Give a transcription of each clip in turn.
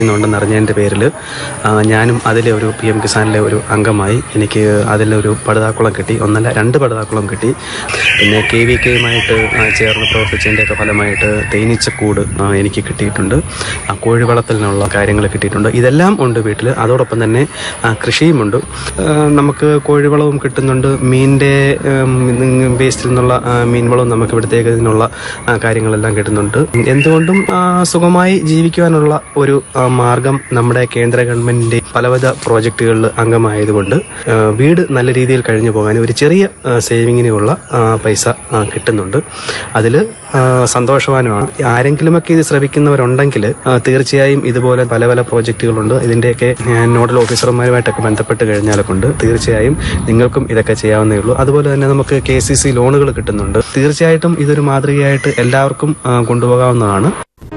ഉണ്ടെന്ന് അറിഞ്ഞതിൻ്റെ പേരിൽ ഞാനും അതിലെ ഒരു പി എം കിസാനിലെ ഒരു അംഗമായി എനിക്ക് അതിലൊരു പടുതാക്കുളം കിട്ടി ഒന്നല്ല രണ്ട് പടുതാക്കുളം കിട്ടി പിന്നെ കെ വി കെയുമായിട്ട് ചേർന്ന് പ്രവർത്തിച്ചതിൻ്റെയൊക്കെ ഫലമായിട്ട് തേനീച്ചക്കൂട് ആ, എനിക്ക് കിട്ടിയിട്ടുണ്ട് ആ, കോഴി വളർത്തലിനുള്ള കാര്യങ്ങൾ കിട്ടിയിട്ടുണ്ട് ഇതെല്ലാം ഉണ്ട് വീട്ടിൽ അതോടൊപ്പം തന്നെ ആ, കൃഷിയുമുണ്ട് ആ, നമുക്ക് കോഴിവളവും കിട്ടുന്നുണ്ട് മീനിൻ്റെ വേസ്റ്റിൽ നിന്നുള്ള ആ, മീൻവളവും നമുക്ക് ഇവിടത്തേക്ക് ഇതിനുള്ള ആ, കാര്യങ്ങളെല്ലാം കിട്ടുന്നുണ്ട് എന്തുകൊണ്ടും ആ, സുഖമായി ജീവിക്കുവാനുള്ള ഒരു ആ, മാർഗം നമ്മുടെ കേന്ദ്ര ഗവൺമെന്റിന്റെ പലവിധ പ്രോജക്റ്റുകളിൽ അംഗമായതുകൊണ്ട് ആ, വീട് നല്ല രീതിയിൽ കഴിഞ്ഞു പോകാൻ ഒരു ചെറിയ ആ, സേവിങ്ങിനുള്ള ആ, പൈസ ആ, കിട്ടുന്നുണ്ട് അതിൽ സന്തോഷവാനുമാണ് ആരെങ്കിലുമൊക്കെ ഇത് ശ്രമിക്കുന്നവരുണ്ടെങ്കിൽ ആ, തീർച്ചയായും ഇതുപോലെ പല പല പ്രോജക്റ്റുകളുണ്ട് ഇതിന്റെയൊക്കെ ഞാൻ നോഡൽ ഓഫീസർമാരുമായിട്ടൊക്കെ ബന്ധപ്പെട്ട് കഴിഞ്ഞാലൊക്കെ ഉണ്ട് തീർച്ചയായും നിങ്ങൾക്കും ഇതൊക്കെ ചെയ്യാവുന്നേ ഉള്ളൂ അതുപോലെ തന്നെ നമുക്ക് കെ സി സി ലോണുകൾ കിട്ടുന്നുണ്ട് തീർച്ചയായിട്ടും ഇതൊരു മാതൃകയായിട്ട് എല്ലാവർക്കും ആ, കൊണ്ടുപോകാവുന്നതാണ്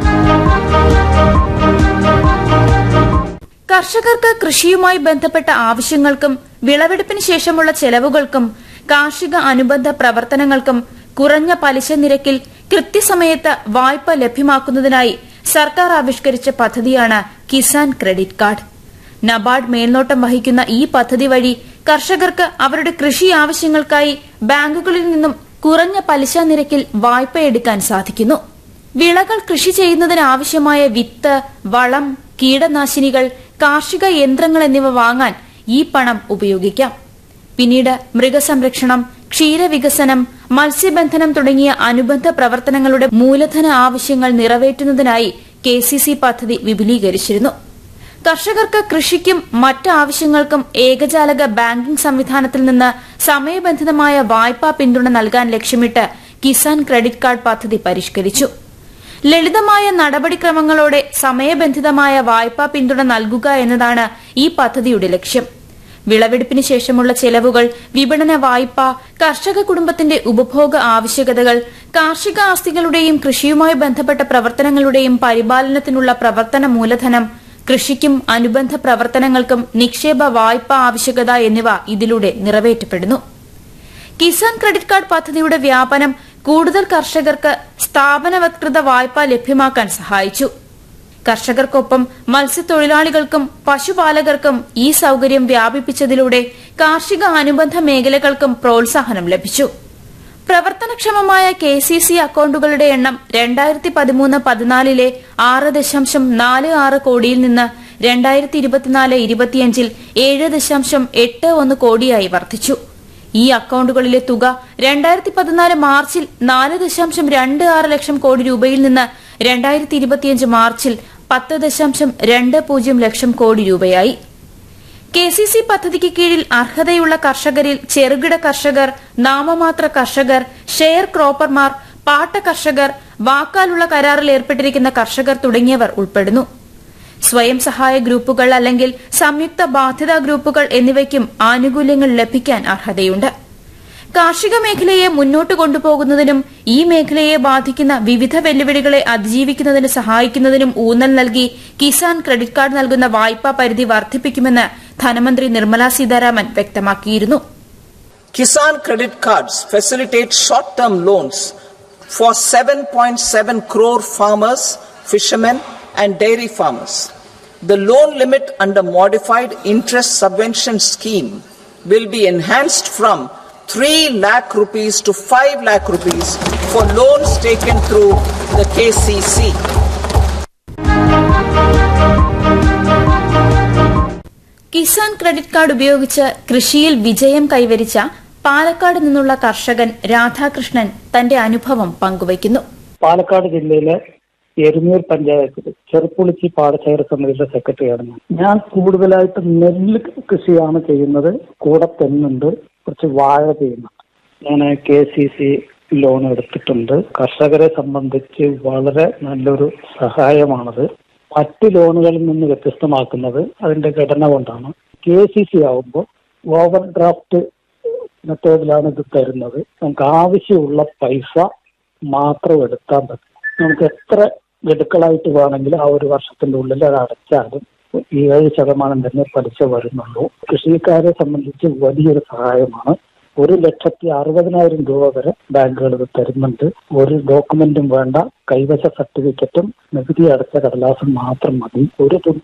കർഷകർക്ക് കൃഷിയുമായി ബന്ധപ്പെട്ട ആവശ്യങ്ങൾക്കും വിളവെടുപ്പിന് ശേഷമുള്ള ചെലവുകൾക്കും കാർഷിക അനുബന്ധ പ്രവർത്തനങ്ങൾക്കും കുറഞ്ഞ പലിശ നിരക്കിൽ കൃത്യസമയത്ത് വായ്പ ലഭ്യമാക്കുന്നതിനായി സർക്കാർ ആവിഷ്കരിച്ച പദ്ധതിയാണ് കിസാൻ ക്രെഡിറ്റ് കാർഡ് നബാർഡ് മേൽനോട്ടം വഹിക്കുന്ന ഈ പദ്ധതി വഴി കർഷകർക്ക് അവരുടെ കൃഷി ആവശ്യങ്ങൾക്കായി ബാങ്കുകളിൽ നിന്നും കുറഞ്ഞ പലിശ നിരക്കിൽ വായ്പയെടുക്കാൻ സാധിക്കുന്നു വിളകൾ കൃഷി ചെയ്യുന്നതിനാവശ്യമായ വിത്ത് വളം കീടനാശിനികൾ കാർഷിക യന്ത്രങ്ങൾ എന്നിവ വാങ്ങാൻ ഈ പണം ഉപയോഗിക്കാം പിന്നീട് മൃഗസംരക്ഷണം ക്ഷീരവികസനം മത്സ്യബന്ധനം തുടങ്ങിയ അനുബന്ധ പ്രവർത്തനങ്ങളുടെ മൂലധന ആവശ്യങ്ങൾ നിറവേറ്റുന്നതിനായി കെ സി സി പദ്ധതി വിപുലീകരിച്ചിരുന്നു കർഷകർക്ക് കൃഷിക്കും മറ്റ് ആവശ്യങ്ങൾക്കും ഏകജാലക ബാങ്കിംഗ് സംവിധാനത്തിൽ നിന്ന് സമയബന്ധിതമായ വായ്പാ പിന്തുണ നൽകാൻ ലക്ഷ്യമിട്ട് കിസാൻ ക്രെഡിറ്റ് കാർഡ് പദ്ധതി പരിഷ്കരിച്ചു ലളിതമായ നടപടിക്രമങ്ങളോടെ സമയബന്ധിതമായ വായ്പാ പിന്തുണ നൽകുക എന്നതാണ് ഈ പദ്ധതിയുടെ ലക്ഷ്യം വിളവെടുപ്പിന് ശേഷമുള്ള ചെലവുകൾ വിപണന വായ്പ കർഷക കുടുംബത്തിന്റെ ഉപഭോഗ ആവശ്യകതകൾ കാർഷിക ആസ്തികളുടെയും കൃഷിയുമായി ബന്ധപ്പെട്ട പ്രവർത്തനങ്ങളുടെയും പരിപാലനത്തിനുള്ള പ്രവർത്തന മൂലധനം കൃഷിക്കും അനുബന്ധ പ്രവർത്തനങ്ങൾക്കും നിക്ഷേപ വായ്പ ആവശ്യകത എന്നിവ ഇതിലൂടെ നിറവേറ്റപ്പെടുന്നു കിസാൻ ക്രെഡിറ്റ് കാർഡ് പദ്ധതിയുടെ വ്യാപനം കൂടുതൽ കർഷകർക്ക് സ്ഥാപനവത്കൃത വായ്പ ലഭ്യമാക്കാൻ സഹായിച്ചു കർഷകർക്കൊപ്പം മത്സ്യത്തൊഴിലാളികൾക്കും പശുപാലകർക്കും ഈ സൌകര്യം വ്യാപിപ്പിച്ചതിലൂടെ കാർഷിക അനുബന്ധ മേഖലകൾക്കും പ്രോത്സാഹനം ലഭിച്ചു പ്രവർത്തനക്ഷമമായ കെ സി സി അക്കൌണ്ടുകളുടെ എണ്ണം രണ്ടായിരത്തി പതിമൂന്ന് പതിനാലിലെ ആറ് ദശാംശം നാല് ആറ് കോടിയിൽ നിന്ന് രണ്ടായിരത്തി ഇരുപത്തിനാല് ഇരുപത്തിയഞ്ചിൽ ഏഴ് ദശാംശം എട്ട് ഒന്ന് കോടിയായി വർദ്ധിച്ചു ഈ അക്കൌണ്ടുകളിലെ തുക രണ്ടായിരത്തി പതിനാല് മാർച്ചിൽ നാല് ദശാംശം രണ്ട് ആറ് ലക്ഷം കോടി രൂപയിൽ നിന്ന് രണ്ടായിരത്തി ഇരുപത്തിയഞ്ച് മാർച്ചിൽ പത്ത് ദശാംശം രണ്ട് പൂജ്യം ലക്ഷം കോടി രൂപയായി കെ സി സി പദ്ധതിക്ക് കീഴിൽ അർഹതയുള്ള കർഷകരിൽ ചെറുകിട കർഷകർ നാമമാത്ര കർഷകർ ഷെയർ ക്രോപ്പർമാർ പാട്ട കർഷകർ വാക്കാലുള്ള കരാറിൽ ഏർപ്പെട്ടിരിക്കുന്ന കർഷകർ തുടങ്ങിയവർ ഉൾപ്പെടുന്നു സ്വയം സഹായ ഗ്രൂപ്പുകൾ അല്ലെങ്കിൽ സംയുക്ത ബാധ്യതാ ഗ്രൂപ്പുകൾ എന്നിവയ്ക്കും ആനുകൂല്യങ്ങൾ ലഭിക്കാൻ അർഹതയുണ്ട് കാർഷിക മേഖലയെ മുന്നോട്ട് കൊണ്ടുപോകുന്നതിനും ഈ മേഖലയെ ബാധിക്കുന്ന വിവിധ വെല്ലുവിളികളെ അതിജീവിക്കുന്നതിന് സഹായിക്കുന്നതിനും ഊന്നൽ നൽകി കിസാൻ ക്രെഡിറ്റ് കാർഡ് നൽകുന്ന വായ്പാ പരിധി വർദ്ധിപ്പിക്കുമെന്ന് ധനമന്ത്രി നിർമ്മല സീതാരാമൻ വ്യക്തമാക്കിയിരുന്നു Kisan credit cards facilitate short-term loans for 7.7 crore farmers, fishermen and dairy farmers. The loan limit under modified interest subvention scheme will be enhanced from 3 lakh rupees to 5 lakh rupees for loans taken through the KCC. Kisan credit card ഉപയോഗിച്ച് കൃഷിയിൽ വിജയം കൈവരിച്ച പാലക്കാട് നിന്നുള്ള കർഷകൻ രാധാകൃഷ്ണൻ തന്റെ അനുഭവം പങ്കുവയ്ക്കുന്നു പാലക്കാട് ജില്ലയിലെ എരുന്നൂർ പഞ്ചായത്തിൽ ചെറുപ്പുളിച്ചി പാടശേഖര സമിതിയുടെ സെക്രട്ടറിയാണ് ഞാൻ ഞാൻ കൂടുതലായിട്ട് നെല്ല് കൃഷിയാണ് ചെയ്യുന്നത് കൂടെ തെങ്ങുണ്ട് കുറച്ച് വാഴ ചെയ്യുന്നുണ്ട് ഞാൻ കെ സി സി ലോൺ എടുത്തിട്ടുണ്ട് കർഷകരെ സംബന്ധിച്ച് വളരെ നല്ലൊരു സഹായമാണത് മറ്റ് ലോണുകളിൽ നിന്ന് വ്യത്യസ്തമാക്കുന്നത് അതിന്റെ ഘടന കൊണ്ടാണ് കെ സി സി ആവുമ്പോൾ ഓവർ ഡ്രാഫ്റ്റ് മെത്തേഡിലാണ് ഇത് തരുന്നത് നമുക്ക് ആവശ്യമുള്ള പൈസ മാത്രം എടുത്താൽ മതി നമുക്ക് എത്ര ഗഡുക്കളായിട്ട് വേണമെങ്കിലും ആ ഒരു വർഷത്തിന്റെ ഉള്ളിൽ അത് അടച്ചാലും ഈ ഏഴ് ശതമാനം തന്നെ പലിശ വരുന്നുള്ളൂ കൃഷിക്കാരെ സംബന്ധിച്ച് വലിയൊരു സഹായമാണ് ഒരു ലക്ഷത്തി അറുപതിനായിരം രൂപ വരെ ബാങ്കുകൾ ഇത് തരുന്നുണ്ട് ഒരു ഡോക്യുമെന്റും വേണ്ട കൈവശ സർട്ടിഫിക്കറ്റും നികുതി അടച്ച കടലാസും മാത്രം മതി ഒരു